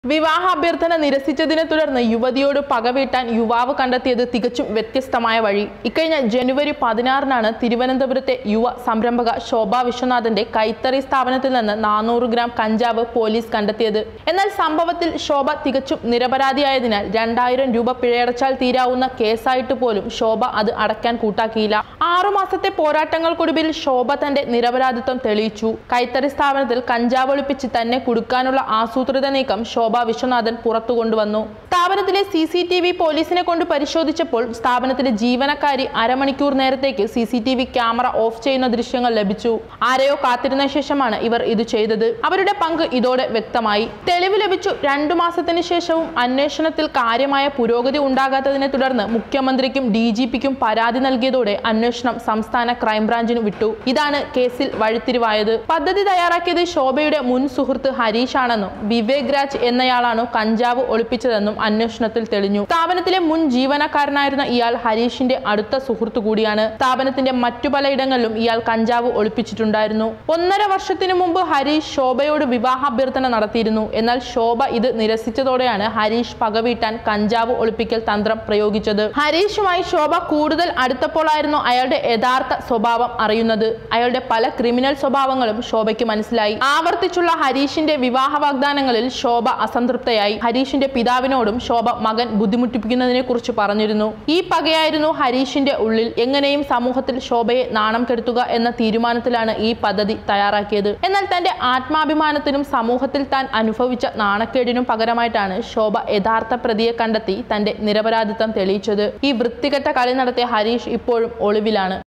വിവാഹാഭ്യർത്ഥന നിരസിച്ചതിനെ തുടർന്ന് യുവതിയോട് പകവീട്ടാൻ യുവാവ് കണ്ടെത്തിയത് തികച്ചും വ്യത്യസ്തമായ വഴി ഇക്കഴിഞ്ഞ ജനുവരി പതിനാറിനാണ് തിരുവനന്തപുരത്തെ യുവ സംരംഭക ശോഭ വിശ്വനാഥന്റെ കൈത്തറി സ്ഥാപനത്തിൽ നിന്ന് നാനൂറ് ഗ്രാം കഞ്ചാവ് പോലീസ് കണ്ടെത്തിയത് എന്നാൽ സംഭവത്തിൽ ശോഭ തികച്ചും നിരപരാധിയായതിനാൽ രണ്ടായിരം രൂപ പിഴയടച്ചാൽ തീരാവുന്ന കേസായിട്ട് പോലും ശോഭ അത് അടയ്ക്കാൻ കൂട്ടാക്കിയില്ല ആറുമാസത്തെ പോരാട്ടങ്ങൾക്കൊടുവിൽ ശോഭ തന്റെ നിരപരാധിത്വം തെളിയിച്ചു കൈത്തറി സ്ഥാപനത്തിൽ കഞ്ചാവ് ഒളിപ്പിച്ച് തന്നെ കുടുക്കാനുള്ള ആസൂത്രിത നീക്കം ശോഭ വിശ്വനാഥൻ പുറത്തു കൊണ്ടുവന്നു സ്ഥാപനത്തിലെ സി സി ടി വി പോലീസിനെ കൊണ്ട് പരിശോധിച്ചപ്പോൾ സ്ഥാപനത്തിലെ ജീവനക്കാരി അരമണിക്കൂർ നേരത്തേക്ക് C C T V camera off ചെയ്യുന്ന ദൃശ്യങ്ങൾ ലഭിച്ചു ആരെയോ കാത്തിരുന്ന ശേഷമാണ് ഇവർ ഇത് ചെയ്തത് അവരുടെ പങ്ക് ഇതോടെ വ്യക്തമായി തെളിവ് ലഭിച്ചു രണ്ടു മാസത്തിന് ശേഷവും അന്വേഷണത്തിൽ കാര്യമായ പുരോഗതി ഉണ്ടാകാത്തതിനെ തുടർന്ന് മുഖ്യമന്ത്രിക്കും ഡി ജി പിക്കും പരാതി നൽകിയതോടെ അന്വേഷണം സംസ്ഥാന ക്രൈംബ്രാഞ്ചിന് വിട്ടു ഇതാണ് കേസിൽ വഴിത്തിരിവായത് പദ്ധതി തയ്യാറാക്കിയത് ശോഭയുടെ മുൻ സുഹൃത്ത് ഹരീഷ് ആണെന്നും വിവേക് രാജ് എന്നയാളാണ് കഞ്ചാവ് ഒളിപ്പിച്ചതെന്നും അന്വേഷണത്തിൽ തെളിഞ്ഞു സ്ഥാപനത്തിലെ മുൻ ജീവനക്കാരനായിരുന്ന ഇയാൾ ഹരീഷിന്റെ അടുത്ത സുഹൃത്തു കൂടിയാണ് സ്ഥാപനത്തിന്റെ മറ്റു പലയിടങ്ങളിലും ഇയാൾ കഞ്ചാവ് ഒളിപ്പിച്ചിട്ടുണ്ടായിരുന്നു ഒന്നര വർഷത്തിനു മുമ്പ് ഹരീഷ് ശോഭയോട് വിവാഹാഭ്യർത്ഥന നടത്തിയിരുന്നു എന്നാൽ ശോഭ ഇത് നിരസിച്ചതോടെയാണ് ഹരീഷ് പകവീട്ടാൻ കഞ്ചാവ് ഒളിപ്പിക്കൽ തന്ത്രം പ്രയോഗിച്ചത് ഹരീഷുമായി ശോഭ കൂടുതൽ അടുത്തപ്പോഴായിരുന്നു അയാളുടെ യഥാർത്ഥ സ്വഭാവം അറിയുന്നത് അയാളുടെ പല ക്രിമിനൽ സ്വഭാവങ്ങളും ശോഭയ്ക്ക് മനസ്സിലായി ആവർത്തിച്ചുള്ള ഹരീഷിന്റെ വിവാഹ വാഗ്ദാനങ്ങളിൽ ശോഭ അസംതൃപ്തയായി ഹരീഷിന്റെ പിതാവിനോടും ശോഭ മകൻ ബുദ്ധിമുട്ടിപ്പിക്കുന്നതിനെ കുറിച്ച് പറഞ്ഞിരുന്നു ഈ പകയായിരുന്നു ഹരീഷിന്റെ ഉള്ളിൽ എങ്ങനെയും സമൂഹത്തിൽ ശോഭയെ നാണം കെടുത്തുക എന്ന തീരുമാനത്തിലാണ് ഈ പദ്ധതി തയ്യാറാക്കിയത് എന്നാൽ തന്റെ ആത്മാഭിമാനത്തിനും സമൂഹത്തിൽ താൻ അനുഭവിച്ച നാണക്കേടിനും പകരമായിട്ടാണ് ശോഭ യഥാർത്ഥ പ്രതിയെ കണ്ടെത്തി തന്റെ നിരപരാധിത്വം തെളിയിച്ചത് ഈ വൃത്തികെട്ട കളി നടത്തിയ ഹരീഷ് ഇപ്പോഴും ഒളിവിലാണ്